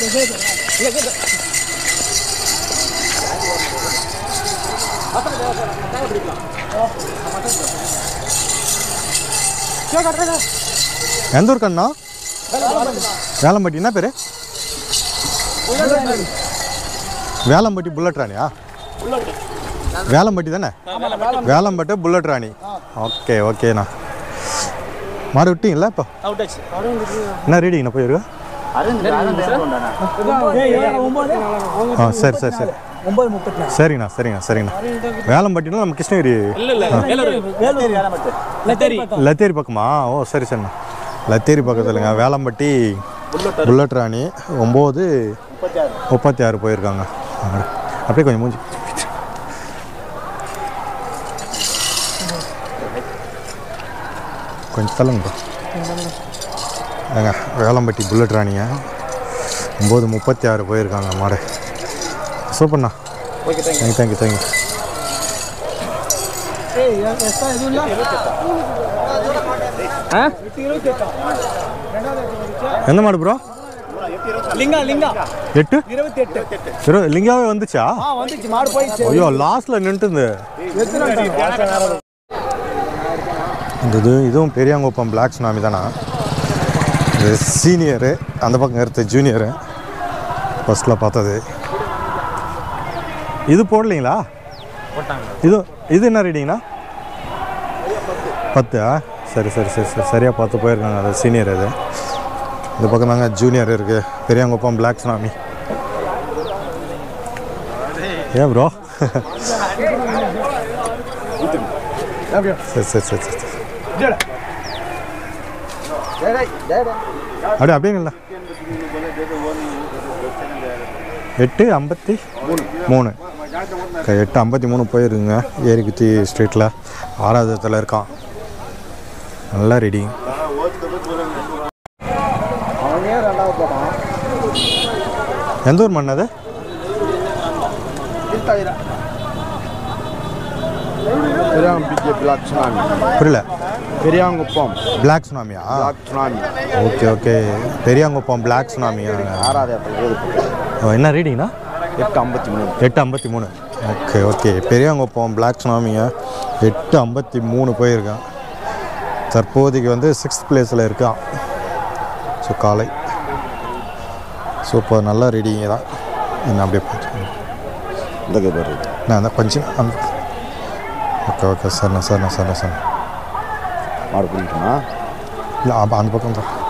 எந்த ஊர் கண்ணா வேலம்பட்டி என்ன பேர் வேலம்பட்டி புல்லட் ராணியா வேலம்பட்டி தானே வேலம்பட்டு புல்லட் ராணி ஓகே ஓகேண்ணா மாடு விட்டீங்களா இப்போ என்ன ரீடிங்கண்ணா போயிருக்கா ஆ சரி சரி சரி ஒன்பது முப்பத்தி சரிங்கண்ணா சரிங்கண்ணா சரிங்கண்ணா வேலம்பட்டினா நம்ம கிருஷ்ணகிரி லத்தேரி பக்கமா ஓ சரி சரிண்ணா லத்தேரி பக்கத்துலங்க வேலம்பட்டி புல்லட் ராணி ஒம்பது முப்பத்தி ஆறு போயிருக்காங்க அப்படியே கொஞ்சம் மூஞ்சி கொஞ்சம் தள்ளுங்க ஏங்க வேலம்பட்டி புல்லட் ராணிங்க ஒம்பது முப்பத்தி ஆறு போயிருக்காங்க மாடு சூப்பர்ண்ணா தேங்க்யூ தேங்க்யூ தேங்க்யூ எந்த மாடு ப்ரோ லிங்கா லிங்கா எட்டு இருபத்தி எட்டு இரு- லிங்காவே வந்துச்சா ஆ வந்துச்சு மாடு போயிடுச்சு ஐயோ லாஸ்ட்ல நின்றுது இந்த இது இதுவும் பெரியாங்குப்பம் பிளாக் சுனாமி தானா இது சீனியரு அந்த பக்கம் எடுத்த ஜூனியரு ஃபர்ஸ்ட்டில் பார்த்தது இது போடலீங்களா இது இது என்ன ரீடிங்கண்ணா பத்தா சரி சரி சரி சரி சரியாக பார்த்து போயிருக்காங்க அது சீனியர் அது இந்த பக்கம் தாங்க ஜூனியர் இருக்குது பெரியாங்குப்பம் பிளாக் சுனாமி ஏன் ப்ரோ சரி சரி சரி சரி அப்படியே அப்படிங்களா எட்டு ஐம்பத்தி மூணு க- எட்டு ஐம்பத்தி மூணு போயிருங்க ஏரிக்குத்தி ஸ்ட்ரீட்டில் ஆறாவது இடத்துல இருக்கான் நல்லா ரெடி எந்த ஊர் மண் அது பெரியாம்பிக்கை பிளாக் சுனாமி புரியல பெரியாங்குப்பம் பிளாக் சுனாமியா black tsunami okay okay Periyankuppam black சுனாமியா ஆறாவது இடத்துல ஓ, என்ன ரீடிங்னா எட்டு ஐம்பத்தி மூணு எட்டு ஐம்பத்தி மூணு ஓகே ஓகே பெரியாங்குப்பம் பிளாக் சுனாமியா எட்டு ஐம்பத்தி மூணு போயிருக்கான் தற்போதைக்கு வந்து சிக்ஸ்த் பிளேஸில் இருக்கான் ஸோ காலை சூப்பர் நல்ல ரீடிங்க தான் என்ன அப்படியே பார்த்து இந்த பேர் நான் அந்த கொஞ்சம் அந்த ஓகே ஓகே சரிண்ணா சரிண்ணா சரிண்ணா சார் மாடு பிடிக்கணுமா இல்லை அந்த பக்கம் தான்